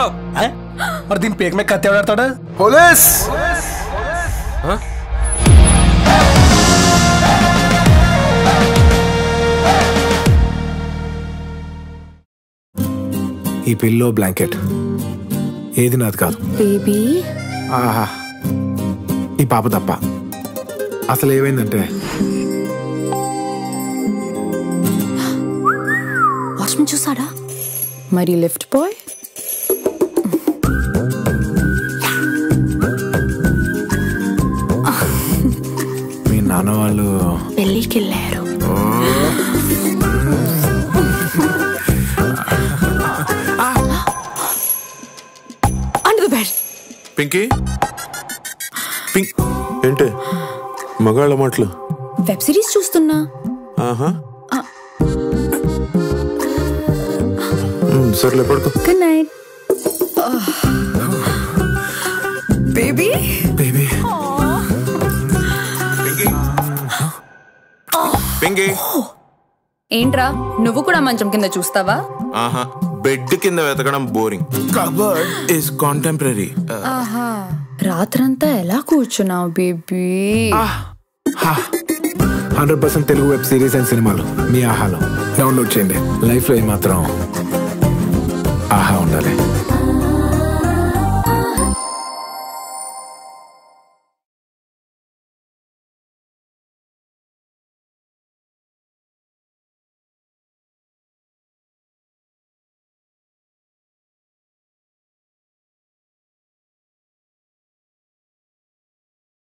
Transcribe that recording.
ఆ? మరి దీని పేక మీద కత్తి ఎవడాడతాడు పోలీస్ ఈ పిల్లో బ్లాంకెట్ ఏది నాది కాదు బేబీ ఆహా ఈ పాప తప్ప అసలు ఏమైందంటే వాచ్మెన్ చూసాడా మరి లిఫ్ట్ బాయ్ మీ నాన్న వాళ్ళు పెళ్ళికి వెళ్ళారు under the bed pinky pink ఏంటి మగాళ్ళ మాటలు వెబ్ సిరీస్ చూస్తున్నా ఆహా మ్, సర్లే పడుకో good night baby baby pinky ఏంట్రా నువ్వు కూడా మంచం కింద చూస్తావా ఆహా బెడ్ కింద వెతకడం బోరింగ్ కబర్డ్ ఇస్ కాంటెంపరీ ఆహా రాత్రంతా ఎలా కూర్చున్నావు baby hundred percent Telugu web series and సినిమాలు మీ ఆహాలో డౌన్లోడ్ చేయండి లైఫ్లో ఏమాత్రం ఆహా ఉండాలి